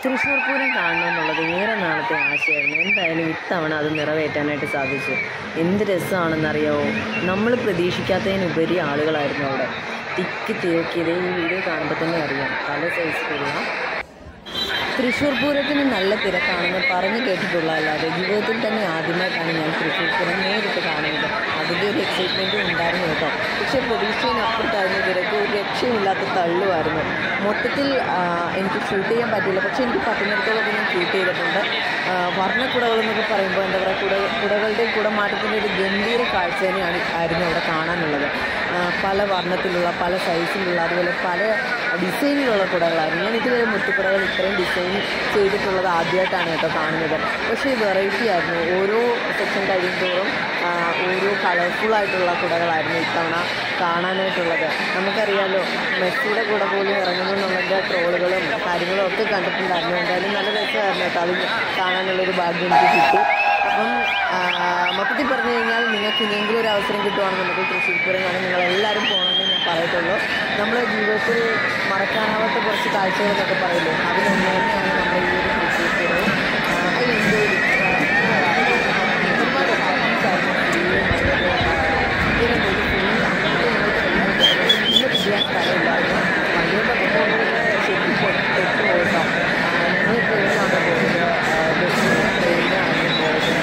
തൃശ്ശൂർ പൂരം കാണണമെന്നുള്ളത് ഏറെ നാളത്തെ ആശയമായിരുന്നു എന്തായാലും ഇത്തവണ അത് നിറവേറ്റാനായിട്ട് സാധിച്ചു എന്ത് രസമാണെന്നറിയാവോ നമ്മൾ പ്രതീക്ഷിക്കാത്തതിനുപരി ആളുകളായിരുന്നു അവിടെ തിക്കി തിരക്കിയത് ഈ വീഡിയോ കാണുമ്പോൾ തന്നെ അറിയാം പല സൈസിലുള്ള തൃശ്ശൂർ പൂരത്തിന് നല്ല തിരക്കാണെന്ന് പറഞ്ഞു കേട്ടിട്ടുള്ളതല്ലാതെ ജീവിതത്തിൽ തന്നെ ആദ്യമായിട്ടാണ് ഞാൻ തൃശ്ശൂർ പൂരം നേരിട്ട് കാണുന്നത് അതിൻ്റെ ഒരു എക്സൈറ്റ്മെൻറ്റും ഉണ്ടായിരുന്നു കേട്ടോ പക്ഷേ പ്രതീക്ഷയിനപ്പുറത്തായിരുന്നു തിരക്ക് ഒരു രക്ഷയില്ലാത്ത തള്ളുമായിരുന്നു മൊത്തത്തിൽ ആ, എനിക്ക് ഷൂട്ട് ചെയ്യാൻ പറ്റില്ല പക്ഷേ എനിക്ക് പറ്റുന്നിടത്തോളമൊക്കെ ഞാൻ ഷൂട്ട് ചെയ്തിട്ടുണ്ട് ആ, വർണ്ണക്കുടകൾ എന്നൊക്കെ പറയുമ്പോൾ എന്താ പറയുക കുട കുടകളുടെയും കുടമാറ്റത്തിൻ്റെ ഒരു ഗംഭീര കാഴ്ച തന്നെയാണ് ആയിരുന്നു അവിടെ കാണാനുള്ളത് ആ, പല വർണ്ണത്തിലുള്ള പല സൈസിലുള്ള അതുപോലെ പല ഡിസൈനിലുള്ള കുടകളായിരുന്നു ഞാൻ ഇതുവരെ മുത്തുക്കുടകൾ ഇത്രയും ഡിസൈൻ ചെയ്തിട്ടുള്ളത് ആദ്യമായിട്ടാണ് കേട്ടോ കാണുന്നത് പക്ഷേ വെറൈറ്റി ആയിരുന്നു ഓരോ സെക്ഷൻ കഴിയുന്തോറും ആ, ഓരോ കളർഫുൾ ആയിട്ടുള്ള കുടകളായിരുന്നു ഇത്തവണ കാണാനായിട്ടുള്ളത് നമുക്കറിയാലോ മെസ്സിയുടെ കൂടെ പോലും ഇറങ്ങുന്നു എന്നുള്ളത് ട്രോളുകളും കാര്യങ്ങളും ഒക്കെ കണ്ടിട്ടുണ്ടായിരുന്നു എന്തായാലും നല്ല രസമായിരുന്നു കേട്ടോ അത് കാണാനുള്ളൊരു ഭാഗ്യം എനിക്ക് കിട്ടി അപ്പം ആ, മൊത്തത്തിൽ പറഞ്ഞു കഴിഞ്ഞാൽ നിങ്ങൾക്ക് ഇനിയെങ്കിലും ഒരു അവസരം കിട്ടുവാണെന്നുണ്ടെങ്കിൽ തൃശ്ശൂർ പൂരം കാണാൻ നിങ്ങൾ എല്ലാവരും പോകണമെന്ന് ഞാൻ പറയത്തുള്ളൂ നമ്മുടെ ജീവിതത്തിൽ മറക്കാനാവാത്ത കുറച്ച് കാഴ്ചകളെന്നൊക്കെ പറയില്ലേ അതിലൊന്ന് തന്നെയാണ് നമ്മുടെ ഈ ഒരു തൃശ്ശൂർ പൂരവും ആ, അതിൽ എൻജോയ് ഒരുപാട് ഹാപ്പീസ് ആയിരുന്നു ഇതിനെ ഒരു ഫുൾ അങ്ങോട്ടും ഇങ്ങോട്ടും എല്ലാം ഇന്ന് ചെയ്യാൻ സ്ഥലമില്ലായിരുന്നു വണ്ടിയുടെ ശരിക്കും പെട്ടു പോയിട്ടോ ഞങ്ങൾ ട്രെയിനിലാണ് പോയത് ബസ്സിന് ട്രെയിനിലാണ് പോയത്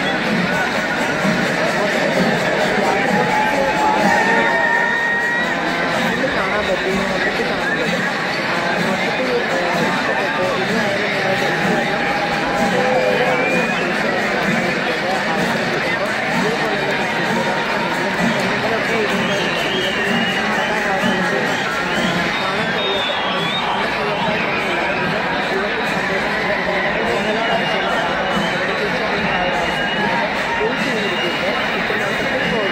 മൊത്തത്തിൽ കാണാൻ പറ്റും മൊത്തത്തിൽ കാണാൻ പറ്റും ആ, മൊത്തത്തിൽ ആ, ഇഷ്ടപ്പെട്ടു ഇനിയായാലും നിങ്ങൾ ജനിച്ചു വരണം എന്തായാലും കാണണം തീർച്ചയായും കാണാനിരിക്കുന്നത് അവസരം കിട്ടുമ്പോൾ ഇതേപോലുള്ള എന്തെങ്കിലുമൊക്കെ ഇതിൻ്റെ ജീവിതത്തിൽ നടക്കാനാവാത്ത നമുക്ക് കാണാൻ കഴിയാത്ത കാണാൻ കഴിയാത്ത ജീവിതത്തിൽ സന്തോഷങ്ങൾ ജനങ്ങളുടെ ആവശ്യമുള്ള സാധനങ്ങൾ തീർച്ചയായും ആ ഒരു അവസരം ഒഴിച്ചു കൊടുത്തിട്ട് കിട്ടുന്ന അവസരത്തിൽ പോകും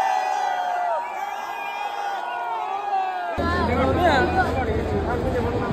Yeah.